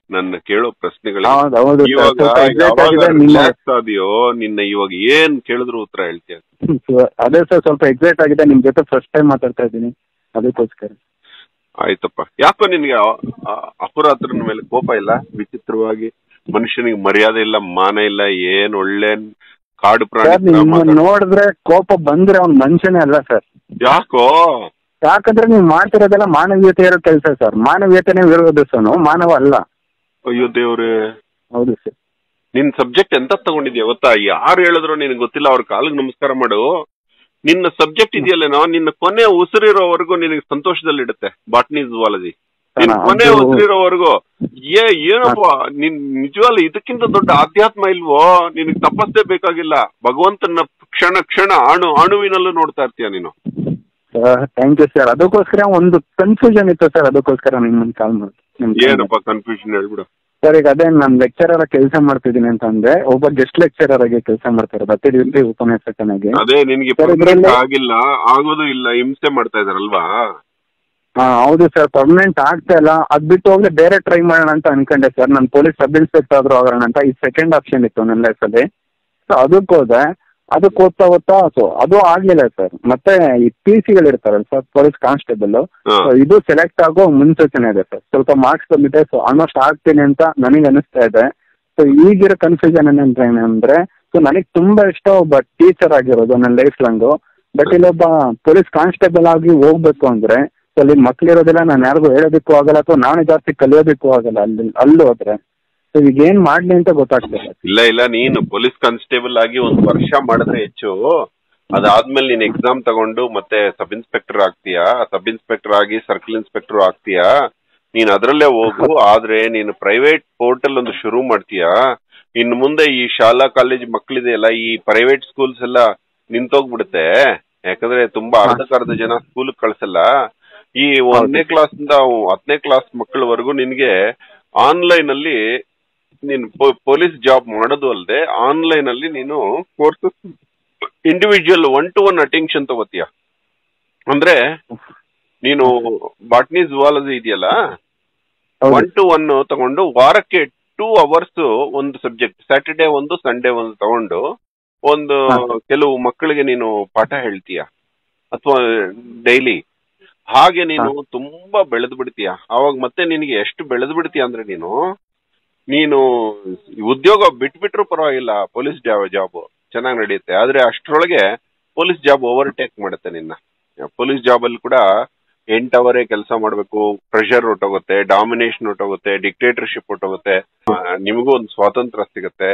ನನ್ನ ಕೇಳೋ ಪ್ರಶ್ನೆಗಳಿಗೆ ಹೌದು ಹೌದು sir. ಇವಾಗ ಸ್ವಲ್ಪ exact ಯಾವಾಗ ಆಗಿದೆ ನಿಮ್ಮ ರಿಲ್ಯಾಕ್ಸ್ ಆದಿಯೋ ನಿನ್ನ ಇವಾಗ ಏನ್ ಕೇಳಿದ್ರು ಉತ್ತರ ಹೇಳ್ತೀಯ ಅದೇ ಸರ್ ಸ್ವಲ್ಪ ಎಕ್ಸೈಟ್ ಆಗಿದೆ ನಿಮ್ ಜೊತೆ ಫಸ್ಟ್ ಟೈಮ್ ಮಾತಾಡ್ತಾ ಇದ್ದೀನಿ ಅದಕ್ಕೋಸ್ಕರ ಆಯ್ತಪ್ಪ ಯಾಕೋ ನಿನ್ಗೆ ಅ- ಅ- ಅಪರಾತ್ರನ ಮೇಲೆ ಕೋಪ ಇಲ್ಲ ವಿಚಿತ್ರವಾಗಿ ಮನುಷ್ಯನಿಗೆ ಮರ್ಯಾದೆ ಇಲ್ಲ ಮಾನ ಇಲ್ಲ ಏನ್ ಒಳ್ಳೆ ಕಾಡು ಪ್ರಾಣಿ ಸರ್ ತರ ನಿಮ್ಮ ಮಾತಾಡ್- ನೋಡಿದ್ರೆ ಕೋಪ ಬಂದ್ರೆ ಅವ್ನ್ ಮನುಷ್ಯನೇ ಅಲ್ಲ ಸರ್ ಯಾಕೋ ಯಾಕಂದ್ರೆ ನೀವು ಮಾಡ್ತಿರೋದೆಲ್ಲ ಮಾನವೀಯತೆ ಇರೋ ಕೆಲಸ ಸರ್ ಮಾನವೀಯತೆನೇ ವಿರೋಧಿಸೋನು ಮಾನವ ಅಲ್ಲ ಅಯ್ಯೋ ದೇವ್ರೆ ಹೌದು ಸರ್ ನಿನ್ ಸಬ್ಜೆಕ್ಟ್ ಎಂತ ತಗೊಂಡಿದ್ಯಾ ಗೊತ್ತಾ ಯಾರು ಹೇಳಿದ್ರು ನಿನಗೆ ಗೊತ್ತಿಲ್ಲ ಅವ್ರ ಕಾಲಿಗೆ ನಮಸ್ಕಾರ ಮಾಡು ನಿನ್ನ ಸಬ್ಜೆಕ್ಟ್ ಇದೆಯಲ್ಲೇನೋ ನಿನ್ನ ಕೊನೆ ಉಸಿರಿರೋವರೆಗೂ ನಿನಗೆ ಸಂತೋಷದಲ್ಲಿಡುತ್ತೆ ಬಾಟ್ನಿ ಜುವಾಲಜಿ ನಿನ್ ಅದು- ಕೊನೆ ಉಸಿರಿರೋವರೆಗೂ ಏ ಏನಪ್ಪ ನಿನ್ ನಿಜವಾಗ್ಲೂ ಇದಕ್ಕಿಂತ ದೊಡ್ಡ ಆಧ್ಯಾತ್ಮ ಇಲ್ವೋ ನಿನಗೆ ತಪಸ್ಸೇ ಬೇಕಾಗಿಲ್ಲ ಭಗವಂತನ ಕ್ಷಣ ಕ್ಷಣ ಅಣು ಅಣುವಿನಲ್ಲೂ ನೋಡ್ತಾ ಇರ್ತೀಯ ನೀನು ಥ್ಯಾಂಕ್ ಯು ಸರ್ ಅದಕ್ಕೋಸ್ಕರ ಒಂದು ಕನ್ಫ್ಯೂಷನ್ ಇತ್ತು ಸರ್ ಅದಕ್ಕೋಸ್ಕರ ನಿಮ್ಮನ್ನ ಕಾಲ್ ಮಾಡಿ ಏನಪ್ಪ ಕನ್ಫ್ಯೂಷನ್ ಹೇಳ್ಬಿಡು ಸರ್ ಈಗ ಅದೇ ನಾನು ಲೆಕ್ಚರರ್ ಕೆಲಸ ಮಾಡ್ತಿದ್ದೀನಿ ಅಂತ ಅಂದ್ರೆ ಒಬ್ಬ ಗೆಸ್ಟ್ ಲೆಕ್ಚರರ್ ಆಗಿ ಕೆಲಸ ಮಾಡ್ತಾರೆ ಅತಿಥಿ ಉಪನ್ಯಾಸಕನಾಗಿ ಅದೇ ನಿನ್ಗೆ ಸರ್, permanent ಇದ್ರಲ್ಲಿ- ಆಗಿಲ್ಲ ಆಗೋದು ಇಲ್ಲ ಹಿಂಸೆ ಮಾಡ್ತಾ ಇದಾರಲ್ವಾ ಹಾ ಹೌದು ಸರ್ ಪರ್ಮನೆಂಟ್ ಆಗ್ತಾ ಇಲ್ಲ ಅದ್ ಬಿಟ್ಟು ಹೋಗ್ಲಿ ಬೇರೆ ಟ್ರೈ ಮಾಡೋಣ ಅಂತ ಅನ್ಕೊಂಡೆ ಸರ್ ನಾನು ಪೊಲೀಸ್ ಸಬ್ ಇನ್ಸ್ಪೆಕ್ಟರ್ ಆದ್ರೂ ಆಗೋಣ ಅಂತ ಈ ಸೆಕೆಂಡ್ ಆಪ್ಷನ್ ಇತ್ತು ನನ್ನ ಲೈಫಲ್ಲಿ ಸೊ ಅದಕ್ಕೆ ಹೋದೆ ಅದಕ್ಕೆ ಓದ್ತಾ ಓದ್ತಾ ಸೊ ಅದು ಆಗ್ಲಿಲ್ಲ ಸರ್ ಮತ್ತೆ ಈ ಪಿ ಸಿಗಳು ಇರ್ತಾರಲ್ಲ ಸರ್ ಪೊಲೀಸ್ ಕಾನ್ಸ್ಟೇಬಲ್ ಹಾ. ಸೊ ಇದು ಸೆಲೆಕ್ಟ್ ಆಗೋ ಮುನ್ಸೂಚನೆ ಇದೆ ಸರ್ ಸ್ವಲ್ಪ ಮಾರ್ಕ್ಸ್ ಬಂದಿದೆ ಸೊ ಆಲ್ಮೋಸ್ಟ್ ಆಗ್ತೀನಿ ಅಂತ ನನಗೆ ಅನಿಸ್ತಾ ಇದೆ ಸೊ ಈಗಿರೋ ಕನ್ಫ್ಯೂಷನ್ ಏನಂದ್ರೆ ಏನಂದ್ರೆ ಸೊ ನನಗೆ ತುಂಬಾ ಇಷ್ಟ ಒಬ್ಬ ಟೀಚರ್ ಆಗಿರೋದು ನನ್ನ ಲೈಫ್ ಲಾಂಗು ಬಟ್ ಇಲ್ಲೊಬ್ಬ ಪೊಲೀಸ್ ಕಾನ್ಸ್ಟೇಬಲ್ ಆಗಿ ಹೋಗ್ಬೇಕು ಅಂದ್ರೆ ಸೊ ಅಲ್ಲಿ ಮಕ್ಳಿರೋದಿಲ್ಲ ನಾನು ಯಾರಿಗೂ ಹೇಳೋದಕ್ಕೂ ಆಗಲ್ಲ ಅಥವಾ ನಾನೇ ಜಾಸ್ತಿ ಕಲಿಯೋದಕ್ಕೂ ಆಗಲ್ಲ ಅಲ್ಲಿ ಅಲ್ಲಿ ಹೋದ್ರೆ ಸೊ ಈಗ ಏನ್ ಮಾಡ್ಲಿ ಅಂತ ಗೊತ್ತಾಗ್ತಿಲ್ಲ ಇಲ್ಲ ಇಲ್ಲ ನೀನು ಪೊಲೀಸ್ ಕಾನ್ಸ್ಟೇಬಲ್ ಆಗಿ ಒಂದು ವರ್ಷ ಮಾಡಿದ್ರೆ ಹೆಚ್ಚು ಅದಾದ್ಮೇಲೆ ನೀನ್ ಎಕ್ಸಾಮ್ ತಗೊಂಡು ಮತ್ತೆ ಸಬ್ ಇನ್ಸ್ಪೆಕ್ಟರ್ ಆಗ್ತೀಯಾ ಸಬ್ ಇನ್ಸ್ಪೆಕ್ಟರ್ ಆಗಿ ಸರ್ಕಲ್ ಇನ್ಸ್ಪೆಕ್ಟರ್ ಆಗ್ತೀಯಾ ನೀನ್ ಅದ್ರಲ್ಲೇ ಹೋಗು ಆದ್ರೆ ನೀನು ಪ್ರೈವೇಟ್ ಪೋರ್ಟಲ್ ಒಂದು ಶುರು ಮಾಡ್ತೀಯಾ ಇನ್ನು ಮುಂದೆ ಈ ಶಾಲಾ ಕಾಲೇಜ್ ಮಕ್ಕಳಿದೆಯಲ್ಲ ಈ ಪ್ರೈವೇಟ್ ಸ್ಕೂಲ್ಸ್ ಎಲ್ಲ ನಿಂತೋಗ್ಬಿಡುತ್ತೆ ಯಾಕಂದ್ರೆ ತುಂಬಾ ಅರ್ಧಕ್ಕರ್ಧ ಜನ ಸ್ಕೂಲ್ ಕಳ್ಸಲ್ಲ ಈ ಒಂದನೇ ಕ್ಲಾಸ್ ಇಂದ ಹತ್ತನೇ ಕ್ಲಾಸ್ ಮಕ್ಕಳವರೆಗೂ ನಿನ್ಗೆ ಆನ್ಲೈನ್ ಅಲ್ಲಿ ನೀನು ಪೊಲೀಸ್ ಜಾಬ್ ಮಾಡೋದು ಅಲ್ಲದೆ ಆನ್ಲೈನ್ ಅಲ್ಲಿ ನೀನು courses individual one to one attention ತಗೋತೀಯ ಅಂದ್ರೆ ನೀನು ಬಾಟ್ನಿ ಜುವಾಲಜಿ ಇದೆಯಲ್ಲ ಹೌದು ಒನ್ ಟು ಒನ್ ತಗೊಂಡು ವಾರಕ್ಕೆ ಟೂ ಅವರ್ಸ್ ಒಂದು ಸಬ್ಜೆಕ್ಟ್ ಸ್ಯಾಟರ್ಡೆ ಒಂದು ಸಂಡೇ ಒಂದು ತಗೊಂಡು ಒಂದು ಹಾ. ಕೆಲವು ಮಕ್ಕಳಿಗೆ ನೀನು ಪಾಠ ಹೇಳ್ತೀಯ ಅಥವಾ ಡೈಲಿ ಹಾಗೆ ನೀನು ತುಂಬಾ ಬೆಳೆದು ಬಿಡ್ತೀಯ ಅವಾಗ ಮತ್ತೆ ನಿನಗೆ ಎಷ್ಟು ಬೆಳೆದು ಬಿಡ್ತೀಯ ಅಂದ್ರೆ ನೀನು ನೀನು ಉದ್ಯೋಗ ಬಿಟ್ಬಿಟ್ರು ಪರವಾಗಿಲ್ಲ ಪೊಲೀಸ್ ಜಾಬ್ ಚೆನ್ನಾಗಿ ನಡೆಯುತ್ತೆ ಆದ್ರೆ ಅಷ್ಟರೊಳಗೆ ಪೊಲೀಸ್ ಜಾಬ್ ಓವರ್ಟೇಕ್ ಮಾಡುತ್ತೆ ನಿನ್ನ ಪೊಲೀಸ್ ಜಾಬ್ ಅಲ್ಲಿ ಕೂಡ ಎಂಟ್ ಅವರೇ ಕೆಲಸ ಮಾಡಬೇಕು ಪ್ರೆಷರ್ ಹೊಟ್ಟೋಗುತ್ತೆ ಡಾಮಿನೇಷನ್ ಹೊಟ್ಟೋಗುತ್ತೆ ಡಿಕ್ಟೇಟರ್ಶಿಪ್ ಹೊಟ್ಟೋಗುತ್ತೆ ಆ, ನಿಮಗೂ ಒಂದು ಸ್ವಾತಂತ್ರ್ಯ ಸಿಗುತ್ತೆ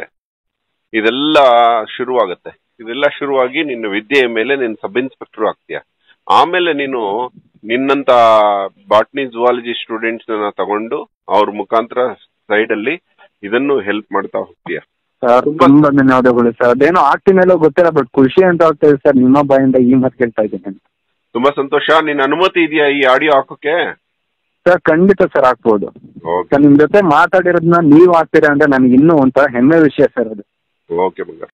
ಇದೆಲ್ಲ ಶುರುವಾಗುತ್ತೆ ಇದೆಲ್ಲ ಶುರುವಾಗಿ ನಿನ್ನ ವಿದ್ಯೆಯ ಮೇಲೆ ನೀನು ಸಬ್ ಇನ್ಸ್ಪೆಕ್ಟರ್ ಆಗ್ತೀಯ ಆಮೇಲೆ ನೀನು ನಿನ್ನಂತ ಬಾಟ್ನಿ ಜುವಾಲಜಿ ಸ್ಟೂಡೆಂಟ್ಸ್ ತಗೊಂಡು ಅವ್ರ ಮುಖಾಂತರ ಸೈಡ್ ಅಲ್ಲಿ ಇದನ್ನು ಹೆಲ್ಪ್ ಮಾಡ್ತಾ ಹೋಗ್ತೀಯ ಸರ್ ತುಂಬಾ ಧನ್ಯವಾದಗಳು ಸರ್ ಅದೇನೋ ಆಗ್ತೀನಲ್ಲೋ ಗೊತ್ತಿಲ್ಲ ಬಟ್ ಖುಷಿ ಅಂತ ಆಗ್ತದೆ ಸರ್ ನಿಮ್ಮ ಬಾಯಿಂದ ಈ ಮಾತು ಕೇಳ್ತಾ ಇದ್ದೀನಿ ತುಂಬಾ ಸಂತೋಷ ನಿನ್ನ ಅನುಮತಿ ಇದೆಯಾ ಈ ಆಡಿಯೋ ಹಾಕೋಕೆ ಸರ್ ಖಂಡಿತ ಸರ್ ಆಗ್ಬೋದು ಓಕೆ ಸರ್ ನಿಮ್ ಜೊತೆ ಮಾತಾಡಿರೋದನ್ನ ನೀವು ಆಗ್ತೀರಾ ಅಂದ್ರೆ ನನಗೆ ಇನ್ನೂ ಒಂಥರ ಹೆಮ್ಮೆ ವಿಷಯ ಸರ್ ಅದು ಓಕೆ ಬಂಗಾರ